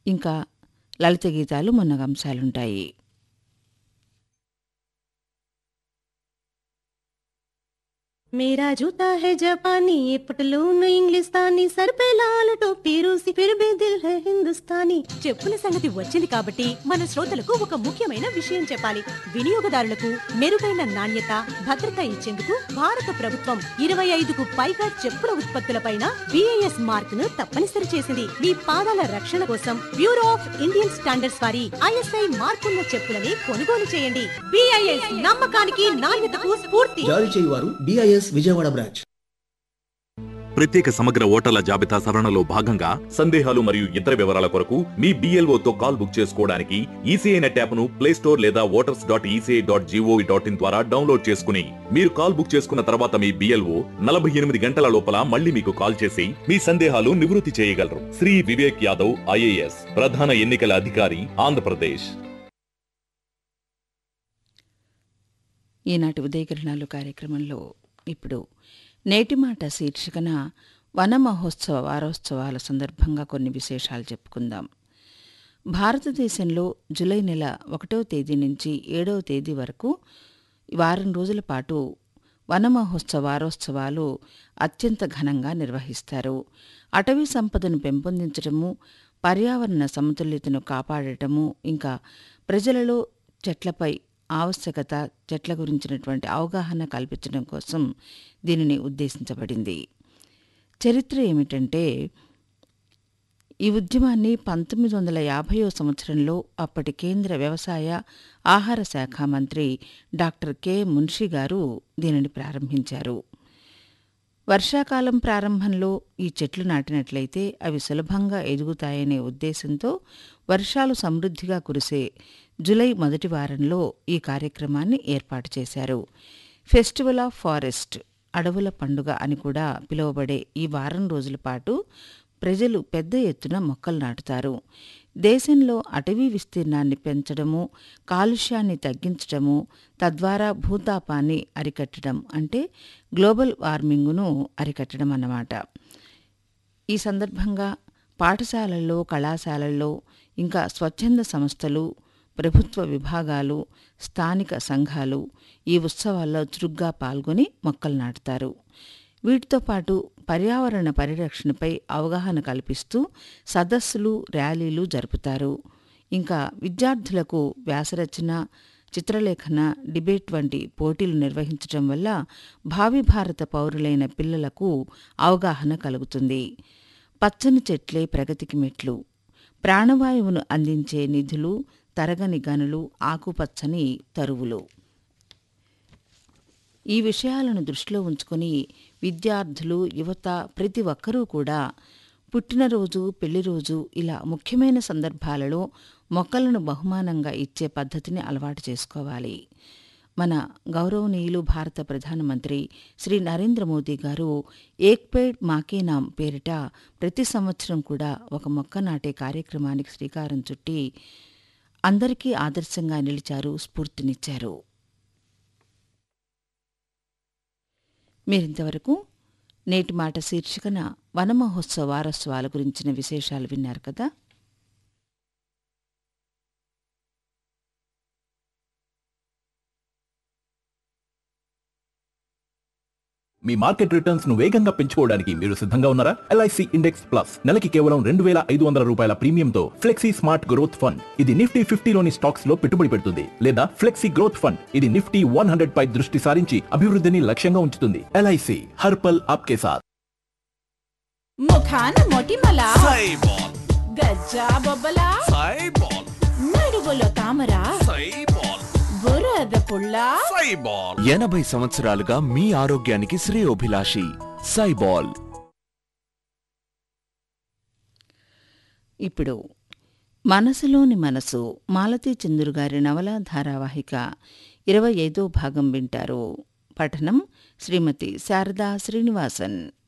ఇంకా లలిత గీతాలు మున్నగంశాలుంటాయి मेरा जूता है जापानी ये पटलून इंग्लिस्तानी सर पे लाल टोपी रूसी फिर भी दिल है हिंदुस्तानी చెప్పుల సంగతి వచ్చింది కాబట్టి మన శ్రోతలకు ఒక ముఖ్యమైన విషయం చెప్పాలి వినియోగదారులకు మెరుగైన నాణ్యత భద్రత ఇచ్చేందుకు భారత ప్రభుత్వం ఇరవై ఐదుకు పైగా చెప్పుల ఉత్పత్తులపైన బిఐఎస్ మార్క్ ను తప్పనిసరి చేసింది మీ పాదాల రక్షణ కోసం బ్యూరో ఆఫ్ ఇండియన్ స్టాండర్డ్స్ వారి ఐఎస్ఐ మార్కున్న చెప్పులని కొనుగోలు చేయండి బిఐఎస్ నమ్మకానికి నాణ్యతకు స్ఫూర్తి జారీ చేయువారు డిఐఎస్ విజయవాడ బ్రాంచ్ ప్రత్యేక సమగ్ర ఓటర్ల జాబితా సవరణలో భాగంగా సందేహాలు మరియు ఇతర వివరాల కొరకు మీ BLO తో కాల్ బుక్ చేసుకోవడానికి ఈసీఐ నెట్ యాప్ను ప్లే స్టోర్ లేదా voters dot ECI dot gov dot in ద్వారా డౌన్లోడ్ చేసుకుని మీరు కాల్ బుక్ చేసుకున్న తర్వాత మీ బిఎల్ఓ నలభై ఎనిమిది గంటల లోపల మళ్ళీ మీకు కాల్ చేసి మీ సందేహాలు నివృత్తి చేయగలరు శ్రీ వివేక్ యాదవ్ ఐఏఎస్ ప్రధాన ఎన్నికల అధికారి ఆంధ్రప్రదేశ్ ఈనాటి ఉదయకిరణాలు కార్యక్రమంలో ఇప్పుడు నేటి మాట శీర్షికన వన మహోత్సవ వారోత్సవాల సందర్భంగా కొన్ని విశేషాలు చెప్పుకుందాం భారతదేశంలో జూలై నెల ఒకటో తేదీ నుంచి ఏడవ తేదీ వరకు వారం రోజుల పాటు వన మహోత్సవ వారోత్సవాలు అత్యంత ఘనంగా నిర్వహిస్తారు అటవీ సంపదను పెంపొందించడము పర్యావరణ సమతుల్యతను కాపాడటము ఇంకా ప్రజలలో చెట్లపై ఆవశ్యకత చెట్ల గురించినటువంటి అవగాహన కల్పించడం కోసం దీనిని ఉద్దేశించబడింది చరిత్ర ఏమిటంటే ఈ ఉద్యమాన్ని పంతొమ్మిది వందల యాభైవ సంవత్సరంలో అప్పటి కేంద్ర వ్యవసాయ ఆహార శాఖ మంత్రి డాక్టర్ కె మున్షి గారు దీనిని ప్రారంభించారు వర్షాకాలం ప్రారంభంలో ఈ చెట్లు నాటినట్లయితే అవి సులభంగా ఎదుగుతాయనే ఉద్దేశంతో వర్షాలు సమృద్ధిగా కురిసే జులై మొదటి వారంలో ఈ కార్యక్రమాన్ని ఏర్పాటు చేశారు ఫెస్టివల్ ఆఫ్ ఫారెస్ట్ అడవుల పండుగ అని కూడా పిలువబడే ఈ వారం రోజుల పాటు ప్రజలు పెద్ద ఎత్తున మొక్కలు నాటుతారు దేశంలో అటవీ విస్తీర్ణాన్ని పెంచడము కాలుష్యాన్ని తగ్గించడము తద్వారా భూతాపాన్ని అరికట్టడం అంటే గ్లోబల్ వార్మింగును అరికట్టడం అన్నమాట ఈ సందర్భంగా పాఠశాలల్లో కళాశాలల్లో ఇంకా స్వచ్ఛంద సంస్థలు ప్రభుత్వ విభాగాలు స్థానిక సంఘాలు ఈ ఉత్సవాల్లో చురుగ్గా పాల్గొని మొక్కలు నాటుతారు వీటితో పాటు పర్యావరణ పరిరక్షణపై అవగాహన కల్పిస్తూ సదస్సులు ర్యాలీలు జరుపుతారు ఇంకా విద్యార్థులకు వ్యాసరచన చిత్రలేఖన డిబేట్ వంటి పోటీలు నిర్వహించడం వల్ల భావి భారత పౌరులైన పిల్లలకు అవగాహన కలుగుతుంది పచ్చని చెట్లే ప్రగతికి మెట్లు ప్రాణవాయువును అందించే నిధులు తరగని గనులు ఆకుపచ్చని తరువులు ఈ విషయాలను దృష్టిలో ఉంచుకొని విద్యార్థులు యువత ప్రతి ఒక్కరూ కూడా పుట్టినరోజు పెళ్లిరోజు ఇలా ముఖ్యమైన సందర్భాలలో మొక్కలను బహుమానంగా ఇచ్చే పద్ధతిని అలవాటు చేసుకోవాలి మన గౌరవనీయులు భారత ప్రధానమంత్రి శ్రీ నరేంద్ర మోదీ గారు ఏక్ పేడ్ మాకే నామ్ పేరిట ప్రతి సంవత్సరం కూడా ఒక మొక్క నాటే కార్యక్రమానికి శ్రీకారం చుట్టి అందరికీ ఆదర్శంగా నిలిచారు స్ఫూర్తినిచ్చారు మీరింతవరకు నేటి మాట శీర్షికన వనమహోత్సవ వారోత్సవాల గురించిన విశేషాలు విన్నారు కదా మీ మార్కెట్ రిటర్న్స్ ను వేగంగా పెంచుకోవడానికి మీరు సిద్ధంగా ఉన్నారా ఎల్ఐసి ఇండెక్స్ ప్లస్ నెలకి కేవలం రెండు వేల ఐదు వందల రూపాయల ప్రీమియంతో ఫ్లెక్సీ స్మార్ట్ గ్రోత్ ఫండ్ ఇది నిఫ్టీ ఫిఫ్టీలోని స్టాక్స్ లో పెట్టుబడి పెడుతుంది లేదా ఫ్లెక్సీ గ్రోత్ ఫండ్ ఇది నిఫ్టీ వన్ హండ్రెడ్ పై దృష్టి సారించి అభివృద్ధిని లక్ష్యంగా ఉంచుతుంది ఎల్ఐసి హర్పల్ ఆప్కే సాత్ ముఖాన మొటిమల గజ్జా బొబ్బల నడుగులో తామర బురద పుల్ల ఎనభై సంవత్సరాలుగా మీ ఆరోగ్యానికి శ్రేయోభిలాషి సైబాల్ ఇప్పుడు మనసులోని మనసు మాలతీ చంద్రు గారి నవల ధారావాహిక ఇరవై ఐదో భాగం వింటారు పఠనం శ్రీమతి శారదా శ్రీనివాసన్